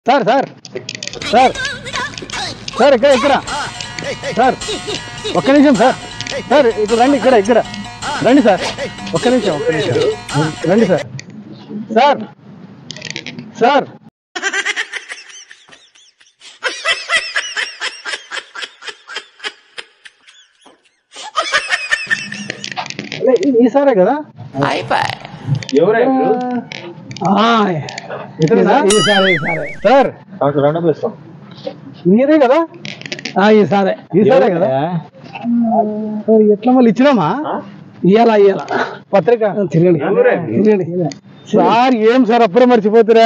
Sir sir sir sir ఇక్కడ ఇక్కడ sir ఒక్క నిమిషం సార్ సార్ ఇక్కడ రండి ఇక్కడ ఇక్కడ రండి సార్ ఒక్క నిమిషం ఒక్క నిమిషం రండి సార్ సార్ సార్ అదే, ఈ- ఈ సారే కదా ఎవరే ఆ, ఇతనేనా? ఈసారి ఈసారి సార్ డాక్టర్ రెండో పిలుస్తాం మీరే కదా ఆ, ఈసారి ఈసారే కదా మరి ఎట్లా మళ్ళీ ఇచ్చినామా ఇయ్యాల ఇయ్యాల పత్రిక తిరగండి ఎవరే? తిరగండి సార్ ఏం సార్ అప్పుడే మర్చిపోతురా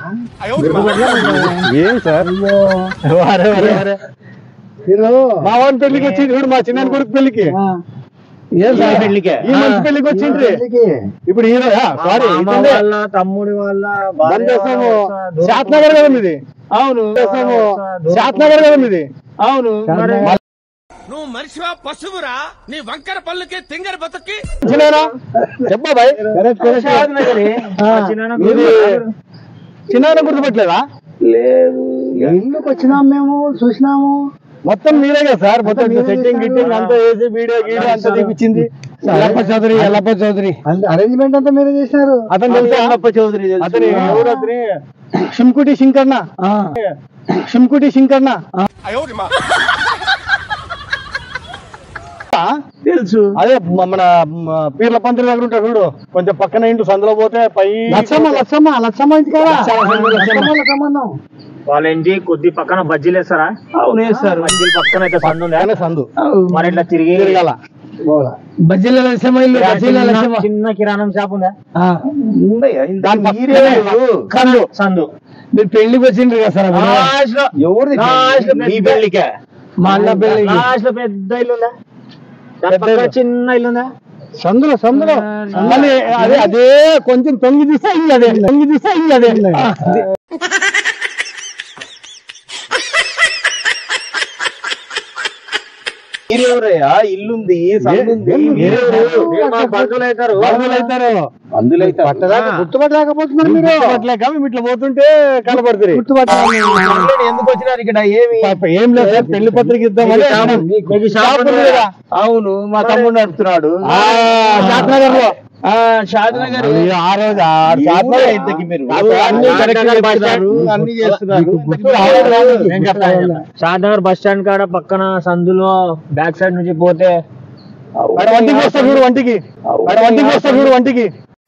ఏం సార్ వారే, వారే, వారే. మా వాడి పెళ్లికి వచ్చి చూడు మా చిన్న కొడుకు పెళ్లికి ఆ, ఏం సార్ పెళ్లికే ఈ మంచి పెళ్లికి వచ్చిండ్రి ఇప్పుడు ఈయన సారీ ఇతనే. వాళ్ళ తమ్ముడి వాళ్ళ బందేశము శాత్నగర్ కదా మీది అవును దేశము శాత్నగర్ కదా మీది అవును మరి నువ్వు మనిషివా పశువురా నీ వంకర పళ్ళుకి తింగర బతుక్కి చిన్నారా చెప్పా బాయ్ ఇది చిన్న గుర్తుపెట్టలేదా ఇల్లుకి వచ్చినాం మేము చూసినాము మొత్తం మీరే కదా సార్ మొత్తం సెట్టింగ్ గిట్టింగ్ అంతా వేసి వీడియో గీడియో అంతా తీపిచ్చింది ఎల్లప్ప చౌదరి ఎల్లప్ప చౌదరి అరేంజ్మెంట్ అంతా మీరే చేసినారు అతను తెలుసా చౌదరి అతని ఎవరు అతని షింకుటి శంకర్ణ ఆ, షింకుటి శంకర్ణ తెలుసు అదే మ- మన మ, పీర్ల పంతుల దగ్గర ఉంటాడు చూడు కొంచెం పక్కన ఇంటి సందులో పోతే పై లచ్చమ్మ లచ్చమ్మ లచ్చమ్మ ఇంటి కాదా లచ్చమ్మ, లచ్చమ్మ. లచ్చమ్మల సంబంధం వాళ్ళ ఇంటి కొద్ది పక్కన బజ్జీలు వేస్తారా అవును వేస్తారు బజ్జీలు పక్కన అయితే సందు ఉందా ఆయన సందు మరి ఇట్లా తిరిగి తిరగాల బజ్జీల లచ్చమ్మ ఇల్లు బజ్జీల లచ్చమ్మ చిన్న- చిన్న కిరాణం షాప్ ఉందా ఆ, దాని పక్కనే సందు సందు మీరు పెళ్లికి వచ్చిండ్రు కదా సార్ అప్పుడు? లాస్ట్ లో ఎవరిది లాస్ట్ లో మీ పెద్ద- పెళ్లికే మా అన్న పెళ్లికి లాస్ట్ లో పెద్ద ఇల్లు ఉందా దాని పెద్ద పక్కన ఇల్లు. చిన్న ఇల్లు ఉందా సందులో సందులో మళ్ళీ అదే అదే కొంచెం తొంగి చూస్తే ఇల్లు అదే తొంగి చూస్తే ఇల్లు అదే మీరెవరయ్యా ఇల్లుంది సందుంది ఏ- మీరెవరు? మీరు మా బంధువులు అవుతారు బంధువులు అవుతారు బంధువులు అవుతారు పట్టదాకా గుర్తుపట్టలేకపోతున్నారు మీరు గుర్తుపట్టలేక మేము ఇట్లా పోతుంటే కనపడుతుంది ఆల్రెడీ ఎందుకు వచ్చినారు ఇక్కడ ఏమి పాప ఏం లేదు సార్ పెళ్లి పత్రిక ఇద్దామని మీకు షాప్- మీకు షాప్ ఉంది కదా? అవును మా తమ్ముడు నడుపుతున్నాడు ఆ, షాద్నగర్ లో. ఆ, షాద్నగర్ మళ్ళీ ఆ రోజు ఆ ఊరే షాద్నగర్ ఇంతకి మీరు. అన్ని షాద్నగర్ కరెక్ట్ బస్ చేస్తున్నారు, స్టాండ్. అన్ని చేస్తున్నారు మీకు గుర్తు ఇప్పుడు రావడం రావడం లేదు. నేను చెప్తా, నేను చెప్తా. షాద్నగర్ బస్ స్టాండ్ కాడ పక్కన సందులో బ్యాక్ సైడ్ నుంచి పోతే వాడు వంటికి వస్తా చూడు వంటికి వాడు వంటికి వస్తా చూడు వంటికి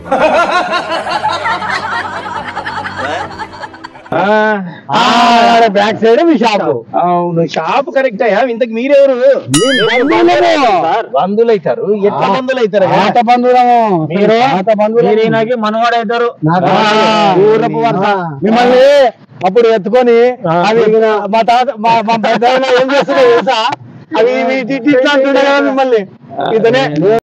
ఆ, ఆ, ఆడ బ్యాక్ సైడ్ మీ షాపు అవును షాప్ కరెక్ట్ అయ్యా ఇంతకు మీరెవరు బంధువులు అవుతారు ఎట్లా బంధువులు అవుతారు ఆట బంధువులము మీరు ఆట బంధువులము. మీరు ఈయనకి మనవాడు అవుతారు ఆ, ఊరపు వరుస మిమ్మల్ని అప్పుడు ఎత్తుకొని అవి మా తాత మా మా పెద్ద ఆయన ఏం చేస్తున్నాడు తెలుసా అవి ఇవి ఇటు ఇటు ఇటు అంటుండే కదా మిమ్మల్ని ఇతనే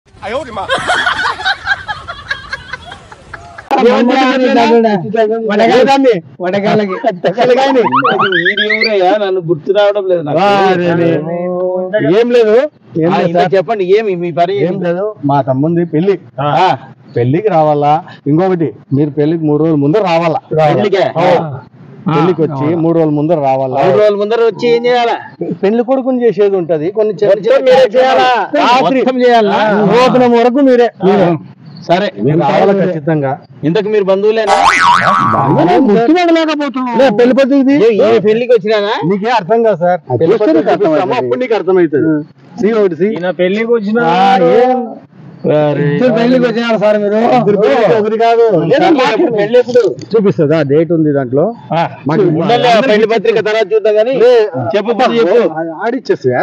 వడగాలి వడగాలకి వడగాలి మీరెవరయ్యా నన్ను గుర్తు రావడం లేదు నాకు. వారేనే. ఏం లేదు ఏం ఆ, లేదు ఇంత సార్. చెప్పండి ఏమి మీ పని ఏం లేదు మా తమ్ముంది పెళ్లి ఆ, పెళ్లికి రావాలా ఇంకొకటి మీరు పెళ్లికి మూడు రోజుల ముందు రావాలా పెళ్లికే? ఆ. పెళ్లికి వచ్చి మూడు రోజుల ముందర రావాలా మూడు రోజుల ముందర వచ్చి ఏం చేయాలా పెళ్లి కొడుకుని చేసేది ఉంటది కొన్ని చిన్న మొత్తం చిన్న మీరే చేయాలా? రాత్రి మొత్తం చేయాలా? భోజనం వరకు మీరే సరే మీరు రావాలా ఖచ్చితంగా ఇంతకు మీరు బంధువులేనా లే, పెళ్లి పత్రిక ఇది. ఏ- ఏ పెళ్లికి వచ్చినానా నీకే అర్థం కాదు సార్ పెళ్లి పత్రిక చూపిస్తాము, అప్పుడు నీకు అర్థమవుతుంది సి ఒకటి సి ఈయన పెళ్లికి వచ్చిన ఆ, ఏం ఇద్దరు పెళ్లికి వచ్చినారు సార్ మీరు ఇద్దరు పెళ్లికి ఒకటి కాదు లేదా మాకు పెళ్లి ఎప్పుడు? చూపిస్తుందా డేట్ ఉంది దాంట్లో మాకు ఉండాలి, ఆ పెళ్లి పత్రిక తర్వాత చూద్దాం కానీ చెప్పు పది చెప్పు ఆడిచ్చేసా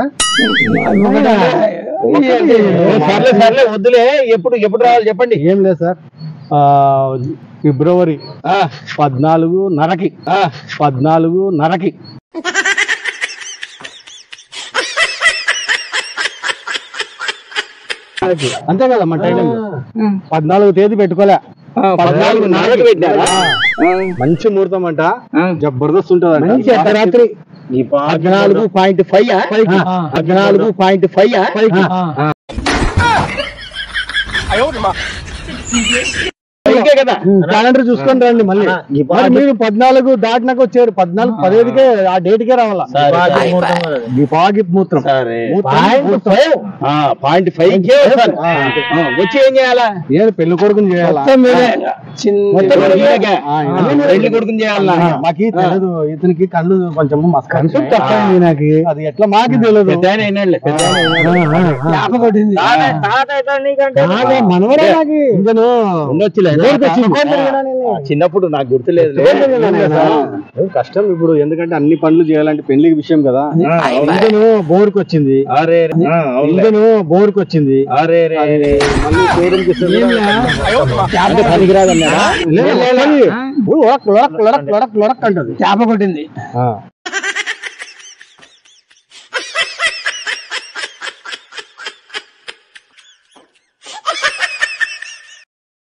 సర్లే సర్లే వద్దులే ఎప్పుడు ఎప్పుడు రావాలి చెప్పండి ఏం లేదు సార్ ఆ, ఫిబ్రవరి ఆ, పద్నాలుగు నరకి ఆ, పద్నాలుగు నరకి అంతే కదా మన టైం పద్నాలుగు తేదీ పెట్టుకోలే పద్నాలుగు నరకి పెట్టారా? మంచి ముహూర్తం అంట జబర్దస్త్ ఉంటుంది మంచి అర్ధరాత్రి ఈ పాట పద్నాలుగు పాయింట్ ఫైవ్ పద్నాలుగు పాయింట్ ఫైవ్ పైకే కదా క్యాలెండర్ చూసుకొని రండి మళ్ళీ అన్నా, ఈ మరి పాట- మీరు పద్నాలుగు దాటినాక వచ్చారు పద్నాలుగు పదిహేడుకే ఆ డేట్ కే రావాలా దీపాగి మూత్రం సరే మూత్రం, పాయింట్ మూత్రం. ఫైవ్ పాయింట్ ఫైవ్ కే వస్తారు. ఆ. ఆ, వచ్చి ఏం చేయాలా ఏడు పెళ్లి కొడుకుని చేయాలా మొత్తం మీరే చిన్న మొత్తం పెళ్లి మీరే. కొడుకునే. ఆ, ఇవన్నీ మీరే. పెళ్లి కొడుకుని చేయాలా ఆ, మాకి తెలియదు ఇతనికి కళ్ళు కొంచెం మస్క కొంచెం తక్కువ అయింది నాకు అది ఎట్లా మాకి తెలియదు పెద్ద ఆయన అయినాడులే, పెద్ద ఆయన అయినాడు. జ్ఞాపకం కొట్టింది తాత- తాత అవుతాడు నీకంటే. కాదే, మనవడే నాకు ఇంకను ఉండొచ్చులే. ఎవరికి వచ్చింది? ఆ, చిన్నప్పుడు నాకు గుర్తులేదు కష్టం ఇప్పుడు ఎందుకంటే అన్ని పనులు చేయాలంటే పెళ్లి విషయం కదా ఇంజను బోర్కి వచ్చింది అరే ఆ, అవునులే. ఇంజను బోర్కి వచ్చింది అరే రే రే. మళ్ళీ షోరూమ్ కి ఇస్తుంది. అంటే పనికిరాదన్నారా లేదు, లేదు, లేదు. లొడక్ లొడక్ లొడక్ లొడక్ లొడక్ అంటది చేప కొట్టింది ఆ.